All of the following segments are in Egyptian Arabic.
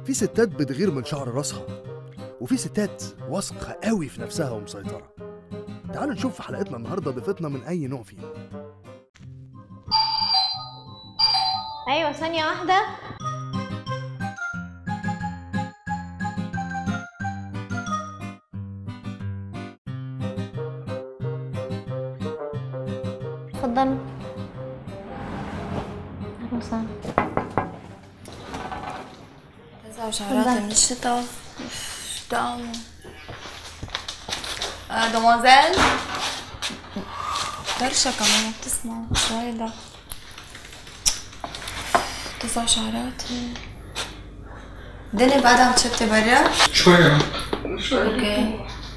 في ستات بتغير من شعر راسها وفي ستات واثقة قوي في نفسها ومسيطرة تعالوا نشوف في حلقتنا النهاردة ضيفتنا من أي نوع فيهم ايوه ثانية واحدة اتفضلوا اهلا وسهلا تزعوا شعراتي من الشتا أوف، شو طعمه آه دوموزيل درشة كمان بتسمع شو هيدا تزعوا شعراتي الدنيا بعدها عم تشتي برا شوية اوكي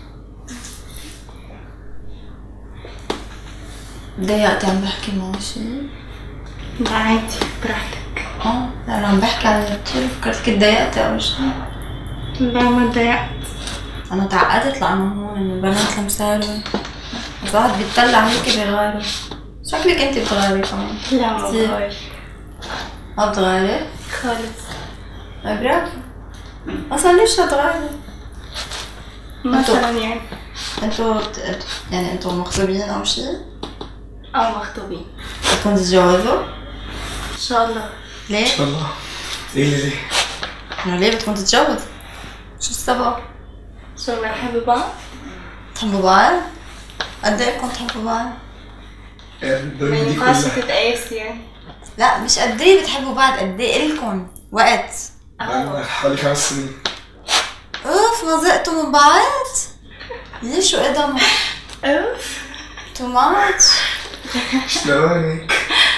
ضايقتي عم بحكي معه شي عادي براحتك اه لا انا عم بحكي عن كتير فكرتك اتضايقتي او شي لا ما اتضايقت انا تعقدت لانه هون البنات المساروة الواحد بيطلع هيك بيغاروا شكلك انت بتغاري كمان لا ما كتير. بغير ما بتغاري خالص آه، برافو اصلا ليش تغاري مثلا يعني انتوا ت- يعني انتوا مخطوبين او شي او مخطوبين بدكم تتجوزوا ان شاء الله ليه؟ ان شاء الله ايه اللي ليه؟ انه ليه بدكم تتجوزوا شو السبب؟ شو بنحب بعض تحبوا بعض؟ قد ايه بدكم تحبوا بعض؟ إيه ما الدنيا دي ينفعش كلها تتقاس يعني لا مش قد ايه بتحبوا بعض قد ايه الكم وقت بقالنا حوالي خمس سنين اوف ما زهقتوا من بعض؟ ليش شو قدموا؟ اوف تو ماتش مش لوين هيك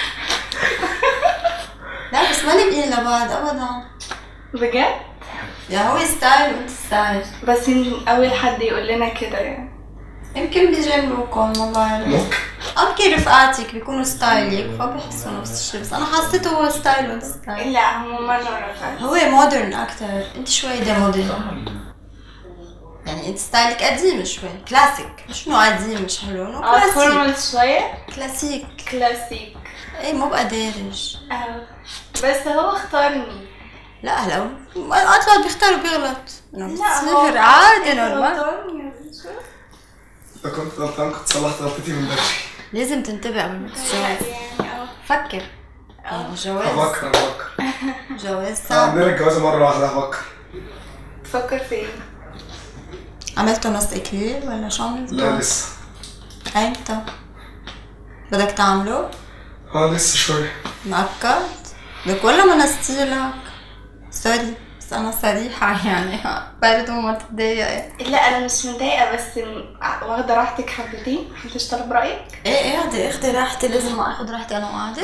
لا بس ما لابقين لبعض ابدا بجد يا هو ستايل وانت ستايل بس يمكن اول حد يقول لنا كده يعني يمكن بيجاملوكم ما بعرف ممكن اوكي رفقاتك بيكونوا ستايلك فبحسوا نفس الشيء بس انا حسيته هو ستايل وانت ستايل لا هو ما نعرف هو مودرن اكتر انت شوي ده مودرن يعني انت ستايلك قديم شوي كلاسيك مش انه قديم مش حلو انه اه كلاسيك فورمال شوية كلاسيك كلاسيك ايه مو بقى دارج اه بس هو اختارني لا هلا اطلع بيختار وبيغلط انه لا بتصير عادي نورمال نورمال اذا كنت غلطان كنت صلحت غلطتي من بدري لازم تنتبه قبل ما تتجوز يعني اه فكر يعني الجواز هفكر هفكر جواز آه، صعب عندنا الجوازة مرة واحدة هفكر تفكر في ايه؟ عملتوا نص اكليل ولا شو لا عملتوا؟ لسه امتى؟ بدك تعمله؟ اه لسه شوية مؤكد؟ لك ولا ما نستيلك؟ سوري بس انا صريحة يعني برضه ما تتضايقي لا انا مش متضايقه بس م- واخده راحتك حبتين هتشتغل برايك ايه ايه اخدي اخدي راحتي لازم ما اخد راحتي انا وقاعدة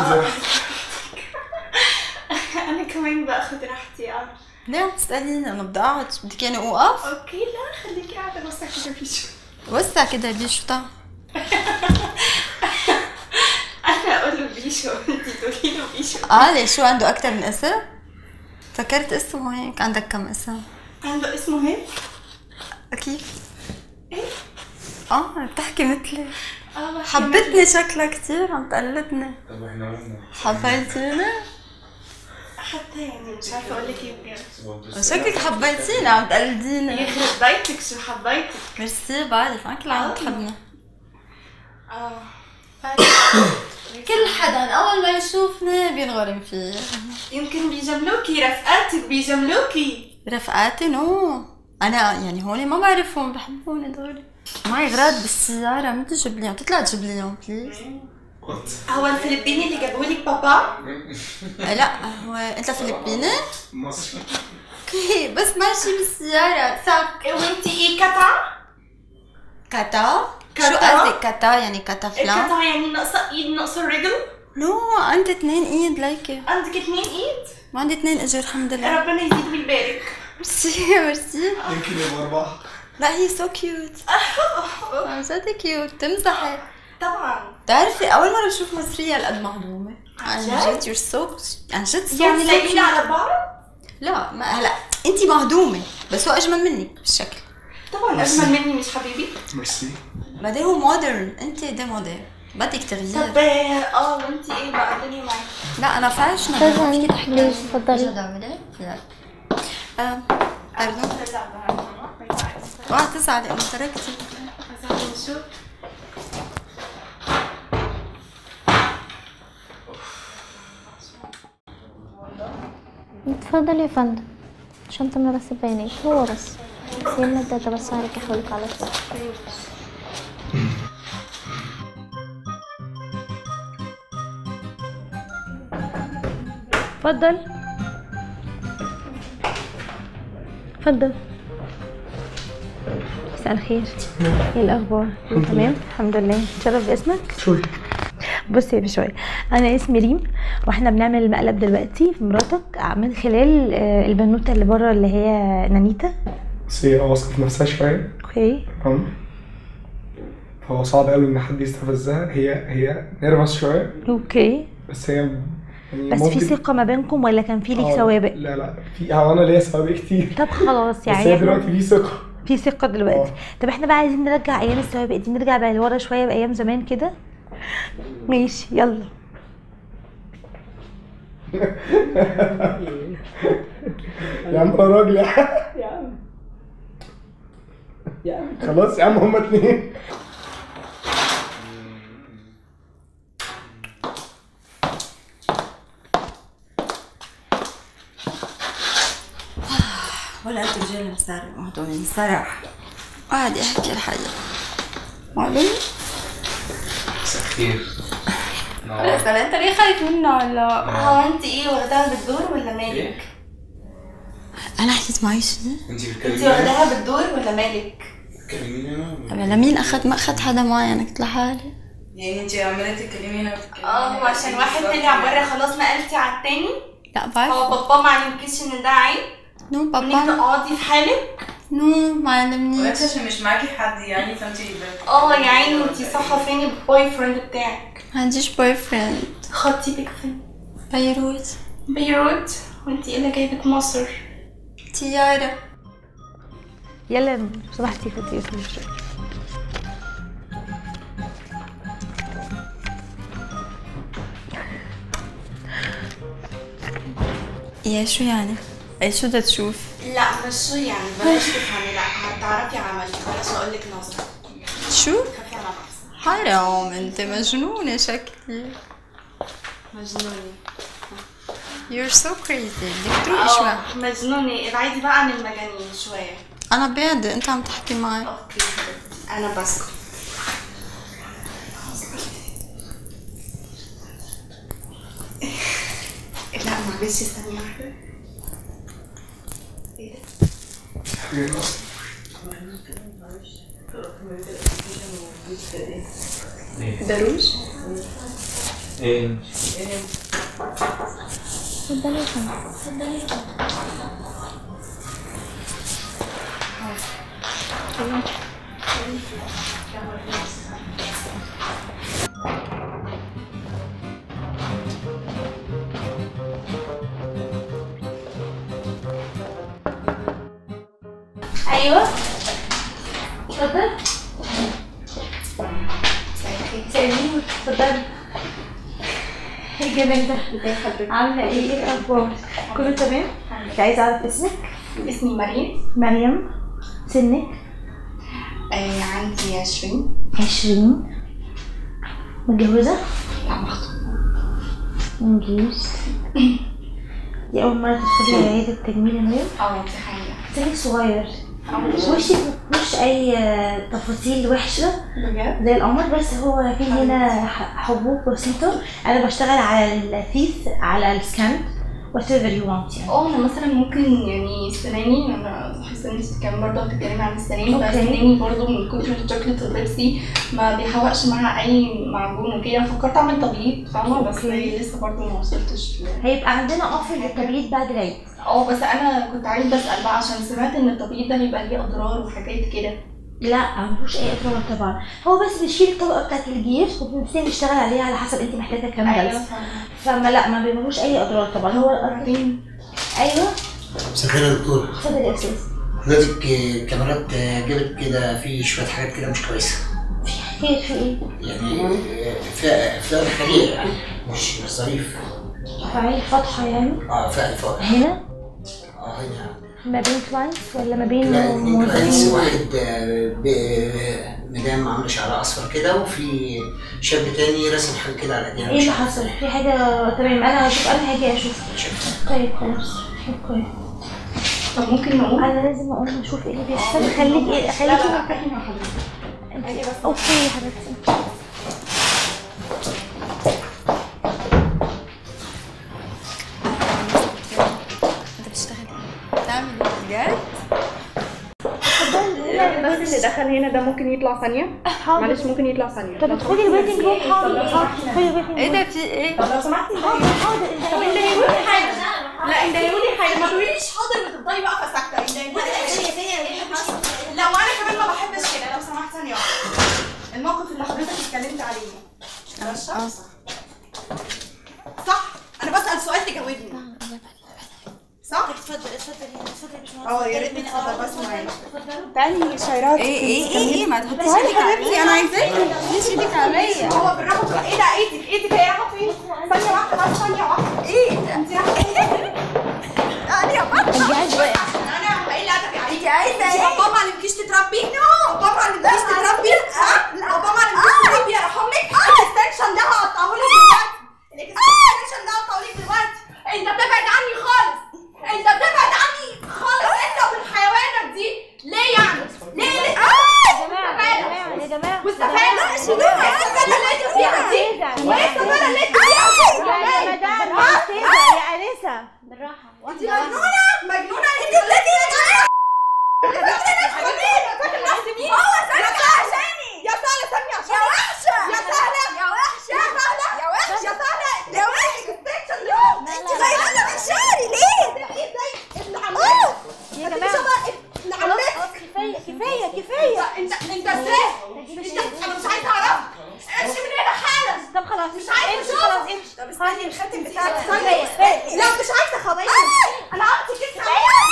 انا كمان باخد راحتي اه ليه عم تسأليني انا بدي اقعد بدك يعني اوقف؟ اوكي لا خليكي قاعده بس كده في شو وسع كده ليه شو طعم؟ انا اقول له بيشو انت تقولي له بيشو اه ليه شو عنده اكتر من اسم؟ فكرت اسمه هيك عندك كم اسم؟ عنده اسمه هيك كيف؟ ايه اه بتحكي مثلي اه بحكي حبتني شكلها كتير عم تقلدني طب احنا قلنا حبيتيني؟ حتى يعني مش عارفه اقول لك ايه بجد شكلك حبيتيني عم تقلديني يخرب بيتك شو حبيتك ميرسي بعرف انا كل عم تحبني اه كل حدا اول ما يشوفني بينغرم فيه يمكن بيجاملوكي رفقاتك بيجاملوكي رفقاتي نو انا يعني هون ما بعرفهم بحبوني دغري معي غراض بالسيارة ما تجيب لي تطلع تجيب لي اياهم بليز وات هو الفلبيني اللي جابهولك بابا لا هو انت فلبيني؟ مصري اوكي بس ماشي بالسيارة ساك وانتي ايه قطع؟ كاتا شو كاتا؟ قصدك كاتا يعني كاتا فلان؟ القطع يعني ناقصه ايد ناقصه الرجل نو عندي اثنين ايد ليكي عندك اتنين ايد ما عندي اثنين اجر الحمد لله ربنا يزيد ويبارك ميرسي ميرسي يمكن يبقى أربعة لا هي سو كيوت عن جد كيوت تمزحي طبعا بتعرفي اول مره بشوف مصريه هالقد مهضومه عن جد؟ جد يور سو عن جد so يعني so لايقين cute. على بعض لا ما هلا انت مهضومه بس هو اجمل منك بالشكل طبعا اجمل مني مش حبيبي ميرسي بعدين هو مودرن انت ده مودرن بدك تغيير طب اه وانتي ايه بقى الدنيا معاكي لا انا فاشنه استاذة عندي تحليل اتفضلي تعملي؟ لا آه، أردن اوعى تزعلي انا تركتي اتفضل يا فندم شنطة من بس البيانات هو بس يلا الداتا بس عليك احولك على طول اتفضل اتفضل مساء الخير ايه الاخبار كله تمام الحمد لله اتشرف باسمك شوي بصي يا بشوي انا اسمي ريم واحنا بنعمل المقلب دلوقتي في مراتك من خلال آه، البنوته اللي بره اللي هي نانيتا بس هي واثقة في نفسها شوية اوكي تمام فهو صعب قوي ان حد يستفزها هي هي نيرفس شوية اوكي بس هي يعني بس في ثقه ما بينكم ولا كان في ليك آه، سوابق لا لا في هو انا ليا سوابق كتير طب خلاص بس يعني هي إحنا- دلوقتي في ثقة في ثقه دلوقتي آه. طب احنا بقى عايزين نرجع ايام السوابق دي نرجع بقى لورا شويه بايام زمان كده ماشي يلا يا عم انا راجل يا عم يا عم خلاص يا عم هما اتنين ولا انت رجال مسارع مهضومين صراحة عادي احكي الحقيقة معلوم؟ خير خلاص طب انت ليه خايف منه ولا هو انت ايه واخداها بالدور ولا مالك؟ انا حكيت معي شنو؟ انت انت بتكلميني واخداها بالدور ولا مالك؟ بتكلميني انا طب لمين اخذ ما اخذ حدا معي انا كنت لحالي يعني انت عماله تكلمينا اه هو عشان واحد طلع بره خلاص نقلتي على التاني لا بعرف هو بابا ما علمكيش ان ده عيب نو انك بابا تقعدي في حالك نو ما علمنيش عشان مش معاكي حد يعني فانت اه يا عيني انتي صح فين البوي فريند بتاعك ما عنديش بوي فريند خطيبك فين بيروت بيروت وانتي ايه اللي جايبك مصر تيارة يلا لو سمحتي خدي اسمي شويه يا شو يعني؟ اي شو بدها تشوف؟ لا مش شو يعني بلاش تفهمي لا هتعرفي عملتي بلاش اقول لك نظرة شو؟ خافي على نفسك حرام انت مجنونة شكلي مجنونة You're so crazy بدك تروحي شوي اه مجنونة ابعدي بقى عن المجانين شوية انا بعدة انت عم تحكي معي اوكي حبيبتي انا بسكت لا معلش استني واحدة ايه ده؟ ده روج؟ ايه اتفضلي يا فندم ايوه اتفضل سلمي اتفضلي ايه الجمال ده عامله ايه ايه الاخبار كله تمام انت عايزه اعرف اسمك اسمي مريم مريم سنك آه عندي عشرين عشرين متجوزة؟ لا مخطوبة مجيش دي أول مرة تدخلي عيادة تجميل يا مريم اه دي حقيقة سنك صغير وشك مفيهوش أي تفاصيل وحشة بجد؟ زي القمر بس هو في هنا ح- حبوب بسيطة أنا بشتغل على الفيس على السكان whatever you want يعني اه انا مثلا ممكن يعني سناني انا حاسه ان انت كمان برضه هتتكلمي عن السنان أوكي. فسناني برضه من كتر الشوكليت اللبسي ما بيحوقش معاها اي معجون وكده فكرت اعمل تبييض فاهمه بس أوكي. لسه برضه ما وصلتش ل- هيبقى عندنا اوفر للتبييض بعد العيد اه بس انا كنت عايز بسال بقى عشان سمعت ان التبييض ده بيبقى ليه اضرار وحاجات كده لا مفيهوش اي اضرار طبعا هو بس بيشيل الطبقه بتاعت الجير وبنبتدي نشتغل عليها على حسب انت محتاجه كام جلسه فاهمة. فما لا ما بيعملوش اي اضرار طبعا هو وبعدين ايوه مساء الخير يا دكتور اتفضل يا استاذ حضرتك الكاميرات جابت كده في شوية حاجات كده مش كويسة خير في ايه؟ يعني فيها فيها خلية يعني مش مش ظريف فعيل فاتحه يعني اه فيها فوق هنا اه هنا ما بين كلاينتس ولا ما بين لا اتنين كلاينتس موظفين واحد آه، ب- مدام عامله شعرها اصفر كده وفي شاب تاني رسم حاجه كده على ايديها ايه اللي حصل في حاجه تمام انا هشوف انا هاجي اشوف طيب خلاص اوكي طب ممكن نقول انا لازم اقوم اشوف ايه اللي بيحصل خليك ايه خليكي احكي مع حضرتك انت اوكي يا حبيبتي انت بتشتغل بتعمل ايه بجد؟ بس اللي دخل هنا ده ممكن يطلع ثانية معلش ممكن يطلع ثانية طب ادخلي الويتنج روم حاضر حاضر ادخلي الويتنج ايه روم ده في ايه؟ طب لو سمحتي حاضر حاضر طب انت قولي حاجة لا انت قولي حاجة ما تقوليش مش حاضر بتفضلي واقفه ساكته انت لو انا كمان ما بحبش كده لو سمحت ثانيه واحده الموقف اللي حضرتك اتكلمت عليه انا الشخص صح انا بسال سؤال تجاوبني صح اتفضل اتفضل اتفضل اه يا ريت تتفضل بس معايا تاني شيرات ايه ايه ايه ايه ما تحطيش ايدك عليا انا عايزاكي ما تحطيش ايدك عليا هو بالرغم ايه ده ايدك ايدك هي رايحه فين ثانيه واحده بس ثانيه واحده ايه انت رايحه فين انا يا بطل انت عايزه ايه انا ايه اللي ادبي عليكي عايزه ايه بابا ما علمكيش تتربي نو بابا ما علمكيش تتربي ها بابا ما علمكيش تتربي يا رحم لك الاكستنشن ده هقطعه لك دلوقتي الاكستنشن ده هقطعه لك دلوقتي انت بتبعد عني خالص انت بتبعد عني خالص انت والحيوانات دي ليه يعني ليه ليه يا جماعه يا جماعه واستفادة شنو السفادة اللي انت فيها دي وايه السفادة اللي انت فيها يا مدام يا استاذه يا انسه بالراحه انت مجنونة مجنونة انت بتدي يا بنت انا فاكر نفسي مين؟ هو سالك عشاني يا سهلة سامي عشان يا وحشة يا سهلة يا وحشة يا سهلة يا وحشة يا سهلة يا وحشة انت غيرانة من شعري ليه؟ ليه زي ابن عمتك يا انت جماعه شبه ابن عمتك كفايه كفايه كفايه انت انت ازاي؟ انت انا مش عايزة اعرف امشي من هنا حالا طب خلاص مش عايزة امشي اشوفك. خلاص امشي طب استني الخاتم بتاعك كفايه استني كفايه لا مش عايزة خلاص انا عملت كده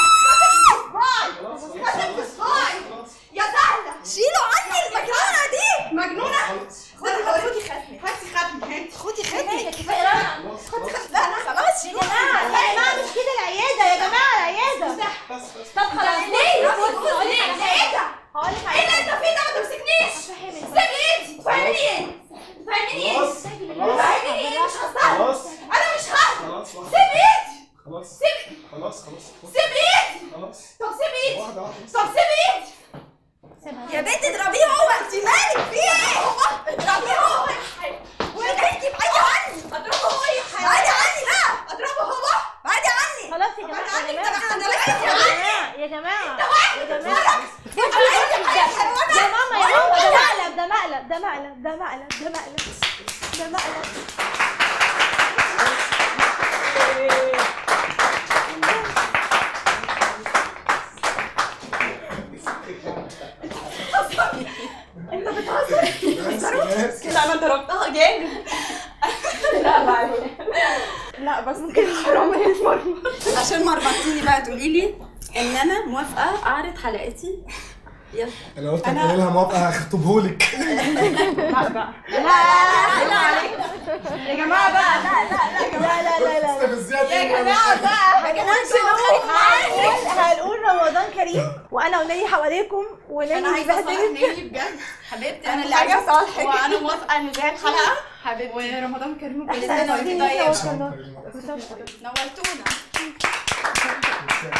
خاتم في صباعي يا سهلة شيلوا عني المجنونة دي مجنونة خدي خدي ختمي هاتي ختمي هاتي خدي ختمي كفايه رنا خدي ختمي لا انا خلاص يا جماعه يا جماعه مش كده العياده يا جماعه العياده طب خلاص ليه؟ بص هقول لك ليه؟ ايه ده؟ هقول لك ايه اللي انت فيه ده ما تمسكنيش سيب ايدي تفهميني ايه؟ تفهميني ايه؟ تفهميني ايه؟ مش هصدق انا مش هصدق خلاص سيب ايدي خلاص سيب خلاص خلاص سيب ايدي خلاص طب سيب ايدي واحدة واحدة طب سيب ايدي يا بنت اضربيه هو انت مالك في ايه؟ هو اضربيه هو وانت بعيدي عني اضربه هو يا حيوان بعيدي عني لا اضربه هو بعيدي عني خلاص يا جماعه بعيدي يا عني جماعه انا لقيت يا جماعه يا جماعه واحد يا جماعه يا ماما يا ماما ده مقلب ده مقلب ده مقلب ده مقلب ده مقلب ده مقلب كده انا ضربتها جامد لا معلش لا بس كده حرام المرمى عشان ما ربطتيني بقى تقولي لي ان انا موافقه اعرض حلقتي انا قلت انا لها موافقة هخطبهولك يا جماعه بقى لا لا لا لا لا لا بالزيادة يا جماعه بقى هنقول هنقول رمضان كريم وانا ونادي حواليكم ونادي انا عايزه اصالح بهدلت نيلي بجد حبيبتي انا اللي حاجة عايزه اصالحك وانا موافقه ان زي الحلقه حبيبتي ورمضان كريم وكل احنا سنه وانت عايزين طيبه نوصل نورتونا